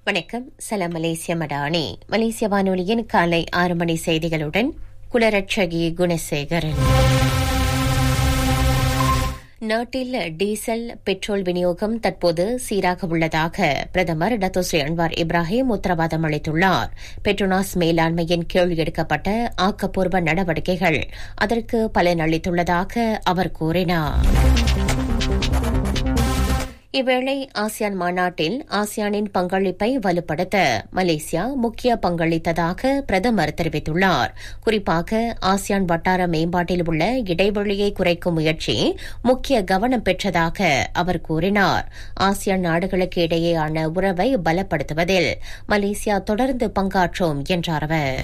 வணக்கம் சலாம் மலேசிய மடானி மலேசிய வானொலியின் காலை ஆறு மணி செய்திகளுடன் குலரட்சகி குணசேகரன் நாட்டில் டீசல் பெட்ரோல் விநியோகம் தற்போது சீராக உள்ளதாக பிரதமர் டத்தோஸ்ரீ அன்வார் இப்ராஹிம் உத்தரவாதம் அளித்துள்ளார் பெட்ரோனாஸ் மேலாண்மையின் கீழ் எடுக்கப்பட்ட ஆக்கப்பூர்வ நடவடிக்கைகள் அதற்கு பலனளித்துள்ளதாக அவர் கூறினார் இவ்வேளை ஆசியான் மாநாட்டில் ஆசியானின் பங்களிப்பை வலுப்படுத்த மலேசியா முக்கிய பங்களித்ததாக பிரதமர் தெரிவித்துள்ளார் குறிப்பாக ஆசியான் வட்டார மேம்பாட்டில் உள்ள இடைவெளியை குறைக்கும் முயற்சி முக்கிய கவனம் பெற்றதாக அவர் கூறினார் ஆசியான் நாடுகளுக்கு இடையேயான உறவை பலப்படுத்துவதில் மலேசியா தொடர்ந்து பங்காற்றும் என்றார் அவர்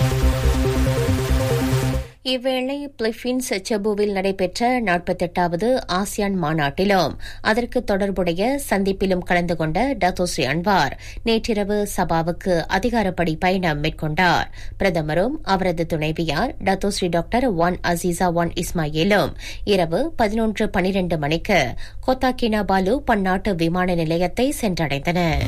இவ்வேளை பிலிப்பீன்ஸ் செபுவில் நடைபெற்ற நாற்பத்தெட்டாவது ஆசியான் மாநாட்டிலும் அதற்கு தொடர்புடைய சந்திப்பிலும் கலந்து கொண்ட டத்தோஸ்ரீ அன்வார் நேற்றிரவு சபாவுக்கு அதிகாரப்படி பயணம் மேற்கொண்டார் பிரதமரும் அவரது துணைவியார் Datuk Seri doctor Wan Azizah Wan இஸ்மாயிலும் இரவு பதினொன்று பனிரண்டு மணிக்கு கொத்தாக்கினாபாலு பன்னாட்டு விமான நிலையத்தை சென்றடைந்தனா்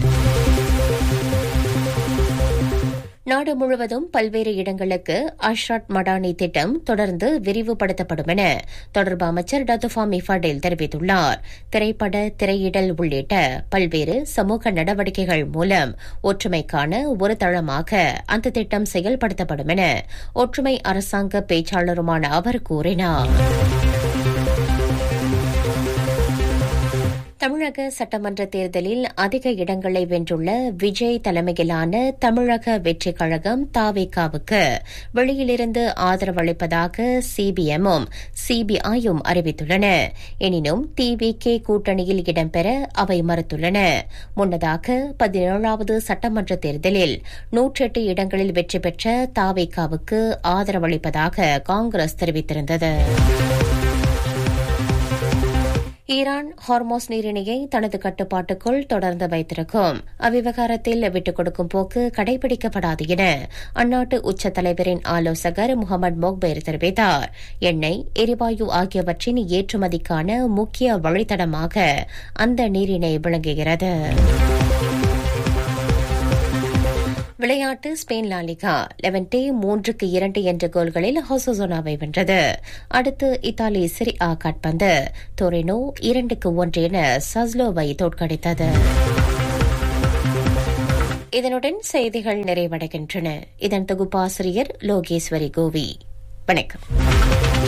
நாடு முழுவதும் பல்வேறு இடங்களுக்கு அஷ்ராட் மடானி திட்டம் தொடர்ந்து விரிவுபடுத்தப்படும் என தொடர்பு அமைச்சர் டத்துஃபா மிஃபாடேல் தெரிவித்துள்ளார் திரைப்பட திரையிடல் உள்ளிட்ட பல்வேறு சமூக நடவடிக்கைகள் மூலம் ஒற்றுமைக்கான ஒரு தளமாக அந்த திட்டம் செயல்படுத்தப்படும் என ஒற்றுமை அரசாங்க பேச்சாளருமான அவர் கூறினார் தமிழக சட்டமன்ற தேர்தலில் அதிக இடங்களை வென்றுள்ள விஜய் தலைமையிலான தமிழக வெற்றிக் கழகம் தாவேகாவுக்கு வெளியிலிருந்து ஆதரவு அளிப்பதாக சிபிஎம்மும் சிபிஐயும் அறிவித்துள்ளன எனினும் டிவிகே கூட்டணியில் இடம்பெற அவை மறுத்துள்ளன முன்னதாக பதினேழாவது சட்டமன்ற தேர்தலில் நூற்றெட்டு இடங்களில் வெற்றி பெற்ற தாவேகாவுக்கு ஆதரவளிப்பதாக காங்கிரஸ் தெரிவித்திருந்தது ஈரான் ஹார்மோஸ் நீரிணையை தனது கட்டுப்பாட்டுக்குள் தொடர்ந்து வைத்திருக்கும் அவ்விவகாரத்தில் விட்டுக் கொடுக்கும் போக்கு கடைபிடிக்கப்படாது என அந்நாட்டு உச்ச தலைவரின் ஆலோசகர் முகமது மொக்பேர் தெரிவித்தார் எண்ணெய் எரிவாயு ஆகியவற்றின் ஏற்றுமதிக்கான முக்கிய வழித்தடமாக அந்த நீரிணை விளங்குகிறது விளையாட்டு ஸ்பெயின் லாலிகா லெவன்டே மூன்றுக்கு இரண்டு என்ற கோல்களில் ஹொசோசோனாவை வென்றது அடுத்து இத்தாலி சிரி ஆ காட்பந்து டொரினோ இரண்டுக்கு ஒன்று என சஸ்லோவை தோற்கடித்தது இதனுடன் செய்திகள் நிறைவடைகின்றன இதன் தொகுப்பாசிரியர் லோகேஸ்வரி கோவி வணக்கம்